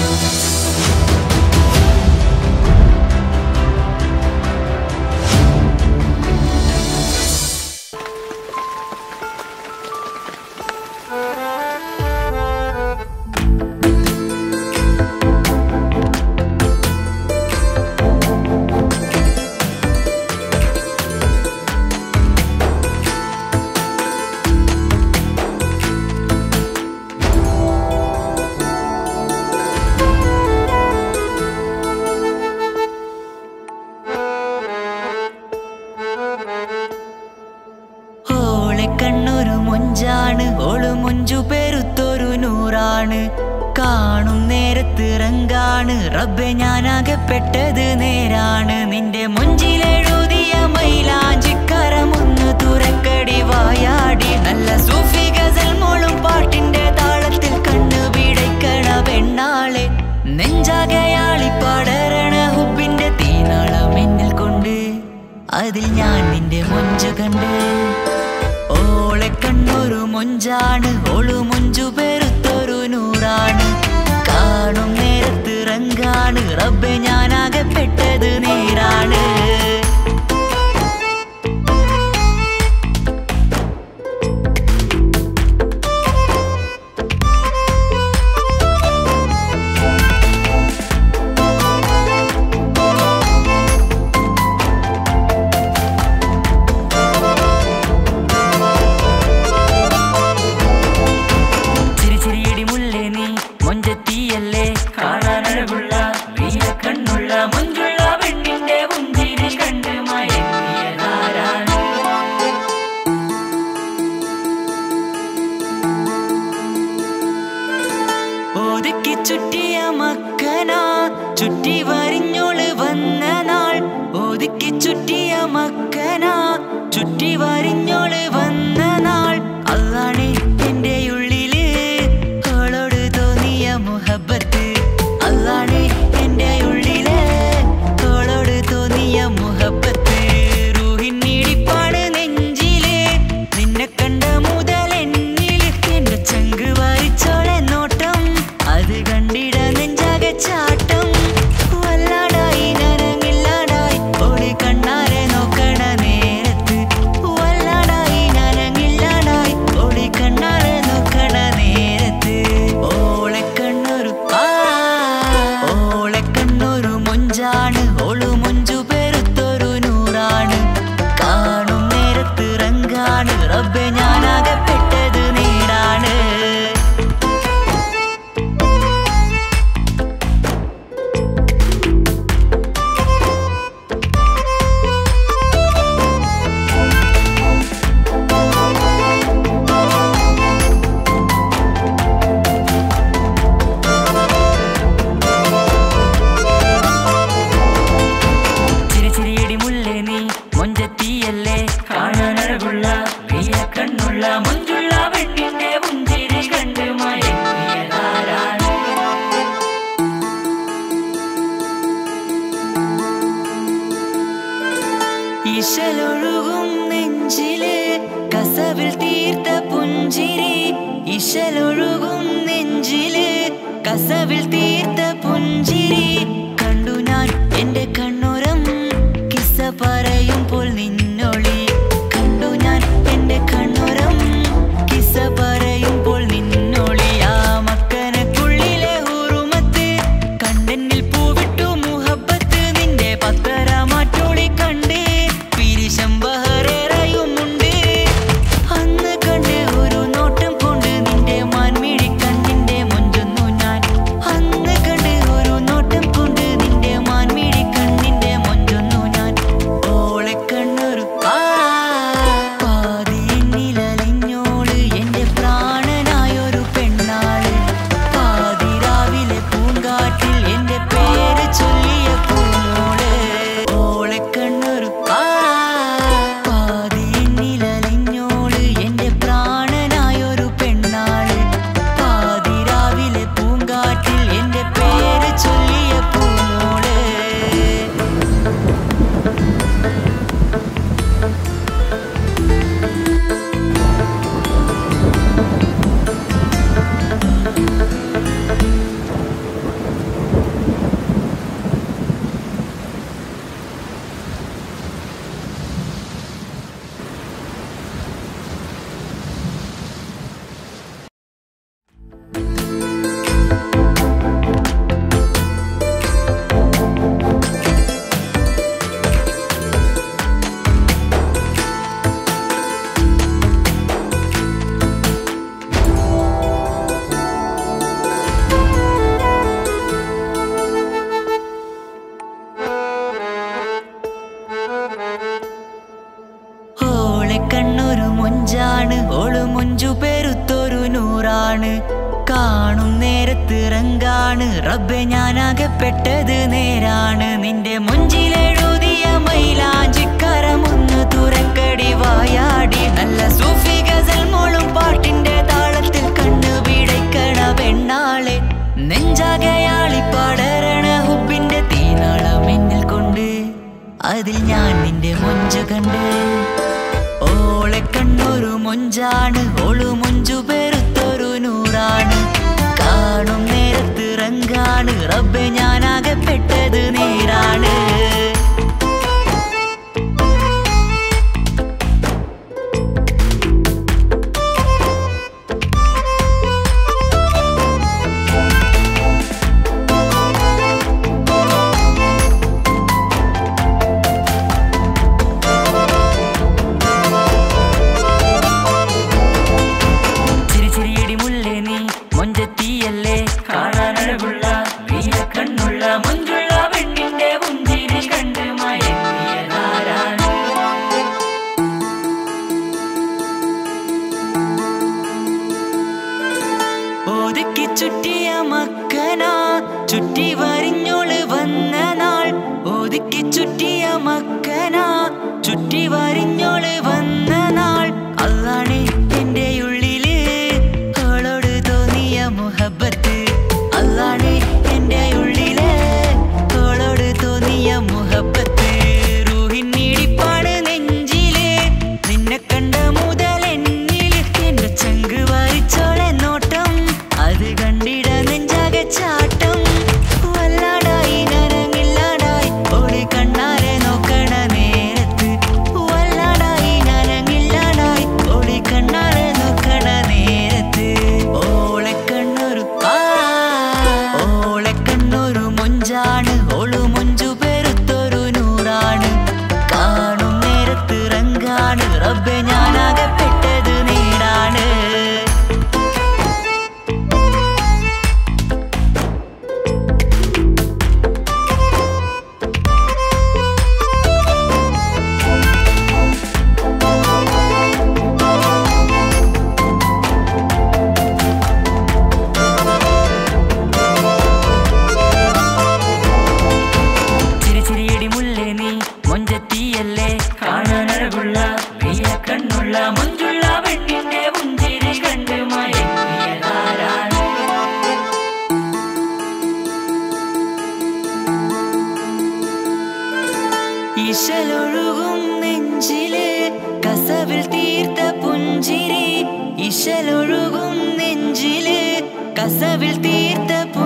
ഓളെ കണ്ണൊരു മൊഞ്ചാണ് ഓള് മൊഞ്ചു പെരുത്തൊരു നൂറാണ് കാണും നേരത്ത് റങ്കാണ് റബ്ബെ ഞാനാകപ്പെട്ടത് നേരാണ് നിന്റെ മൊഞ്ചിലെഴുതിയ മൈലാഞ്ചിക്കരമൊന്ന് തുറക്കടി വായാടി നല്ല സൂഫി ഗസൽ മോളും പാട്ടിന്റെ താളത്തിൽ കണ്ണു പിടയ്ക്കണ പെണ്ണാളെ നെഞ്ചാകയാളി പടരണ ഹുബിന്റെ തീനാളം എന്നിൽ കൊണ്ട് അതിൽ ഞാൻ നിന്റെ മൊഞ്ചു കണ്ട് ഓളെ കണ്ണൊരു മൊഞ്ചാണ് ഓളു മൊഞ്ചു പെരുത്തൊരു നൂറാണ് കാണും നേരത്ത് റങ്കാണ് റബ്ബെ ഞാനാകപ്പെട്ടത് നേരാണ് ചിരി ചിരിയടി മുല്ലേ നീ മൊഞ്ചത്തിയല്ലേ കാണാനഴകുള്ള നീല കണ്ണുള്ള മൊഞ്ചുള്ള പെണ്ണിന്റെ പുഞ്ചിരി കണ്ട് മയങ്ങിയതാരാണ് ഒതുക്കി ചുറ്റിയ മക്കനാ ചുറ്റി വരിഞ്ഞോള് വന്ന നാൾ ഒതുക്കി ചുറ്റിയ മക്കനാ ചുറ്റി വരിഞ്ഞോള് വന്ന നാൾ അതാണ് എന്റെ ഉള്ളില് അവളോട് തോന്നിയ മുഹബത്ത് അതാണ് എന്റെ ഉള്ളില് അവളോട് തോന്നിയ മുഹബത്ത് റൂഹിന്നിടിപ്പാണ് നെഞ്ചില് നിന്നെ കണ്ട മുതൽ എന്നില് എന്റെ ചങ്ക് വായിച്ചോളെ നോട്ടം അത് കണ്ടിട നെഞ്ചാകെ ചാട്ടം വല്ലാടായി നനങ്ങില്ലാടായി ഓടി കണ്ണാരെ നോക്കണ നേരത്ത് വല്ലാടായി നനങ്ങില്ലാടായി ഓടി കണ്ണാരെ നോക്കണ നേരത്ത് ഓളെ കണ്ണൊരു ആ ഓളെ കണ്ണൊരു മൊഞ്ചാണ് ഓളു മൊഞ്ചു പെരുത്തൊരു നൂറാണ് കാണും നേരത്ത് റങ്കാണ് റബ്ബെ ഞാനാകപ്പെട്ടത് നേരാണ് ചിരി ചിരിയടി മുല്ലേ നീ മൊഞ്ചത്തിയല്ലേ കാണാനഴകുള്ള നീല കണ്ണുള്ള മൊഞ്ചുള്ള പെണ്ണിന്റെ പുഞ്ചിരി കണ്ട് മയങ്ങിയതാരാണ് ഇശലൊഴുകും നെഞ്ചില് കസവിൽ തീർത്ത പുഞ്ചിരി ഇശലൊഴുകും നെഞ്ചില് കസവിൽ തീർത്ത പുഞ്ചിരി കണ്ടു ഞാൻ എന്റെ കണ്ണുരം കിസ്സ പറയുമ്പോൾ നിന്നൊളി കണ്ടു ഞാൻ എന്റെ കണ്ണുരം കിസ്സ പറയുമ്പോൾ നിന്നൊളി ആ മക്കനക്കുള്ളിലെ ഹുറുമത്ത് കണ്ടെന്നിൽ പൂവിട്ടു മുഹബത്ത് നിന്റെ പത്തര മാറ്റോളി കണ്ട് പിരിശം ബഹറേറയുമുണ്ട് അന്ന് കണ്ട് ഒരു നോട്ടം കൊണ്ട് നിന്റെ മാൻമിഴി കണ്ണിന്റെ മൊഞ്ചൊന്നു ഞാൻ അന്ന് കണ്ട് ഒരു നോട്ടം കൊണ്ട് നിന്റെ മാൻമിഴി കണ്ണിന്റെ മൊഞ്ചൊന്നു ഞാൻ ഓളെ കണ്ണൊരു ആ നേരത്തിറങ്കാണ് റബ്ബെ ഞാനാകപ്പെട്ടത് നേരാണ് നിന്റെ മുഞ്ചിലെഴുതിയ മൈലാഞ്ചിക്കരമൊന്ന് തുറക്കടി വായാടി നല്ല സൂഫി ഗസൽ മോളും പാട്ടിന്റെ താളത്തിൽ കണ്ണു പിടയ്ക്കണ പെണ്ണാളെ നെഞ്ചാകയാളി പടരണ ഹുബിന്റെ തീനാളം എന്നിൽ കൊണ്ട് അതിൽ ഞാൻ നിന്റെ മൊഞ്ചു കണ്ട് ഓളെ കണ്ണൊരു മൊഞ്ചാണ് ഓളു മൊഞ്ചു പെരുത്തൊരു നൂറാണ് കാണും നേരത്ത് റങ്കാണ് റബ്ബെ ഞാനാകപ്പെട്ടത് നേരാണ് ചിരി ചിരിയടി മുല്ലേ നീ മൊഞ്ചത്തിയല്ലേ കാണാനഴകുള്ള നീല കണ്ണുള്ള മൊഞ്ചുള്ള പെണ്ണിന്റെ പുഞ്ചിരി കണ്ട് മയങ്ങിയതാരാണ് ഒതുക്കി ചുറ്റിയ മക്കനാ ചുറ്റി വരിഞ്ഞോള് വന്ന നാൾ ഒതുക്കി ചുറ്റിയ മക്കനാ ചുറ്റി വരിഞ്ഞോള് വന്ന നാൾ അതാണ് എന്റെ ഉള്ളില് അവളോട് തോന്നിയ മുഹബത്ത് അതാണ് എന്റെ ഉള്ളില് അവളോട് തോന്നിയ മുഹബത്ത് റൂഹിന്നിടിപ്പാണ് നെഞ്ചില് നിന്നെ കണ്ട മുതൽ എന്നില് എന്റെ ചങ്ക് വായിച്ചോളെ നോട്ടം അത് കണ്ടിട നെഞ്ചാകെ ചാട്ടം വല്ലാടായി നരങ്ങില്ലാടായി ഓടി കണ്ണാരെ നോക്കണ നേരത്ത് വല്ലാടായി നരങ്ങില്ലാടായി ഓടി കണ്ണാരെ നോക്കണ നേരത്ത് ഓളെ കണ്ണൊരു ആ ഓളെ കണ്ണൊരു മൊഞ്ചാണ് ഓളു മൊഞ്ചു പെരുത്തൊരു നൂറാണ് കാണും നേരത്ത് റങ്കാണ് റബ്ബെ ഞാനാകപ്പെട്ടത് നേരാണ് ചിരി ചിരിയടി മുല്ലേ നീ മൊഞ്ചത്തിയല്ലേ കാണാനഴകുള്ള നീല കണ്ണുള്ള മൊഞ്ചുള്ള പെണ്ണിന്റെ പുഞ്ചിരി കണ്ട് മയങ്ങിയതാരാണ് ഇശലൊഴുകും നെഞ്ചിലെ കസവിൽ തീർത്ത പുഞ്ചിരി ഇശലൊഴുകും നെഞ്ചിലെ കസവിൽ തീർത്ത പുഞ്ചിരി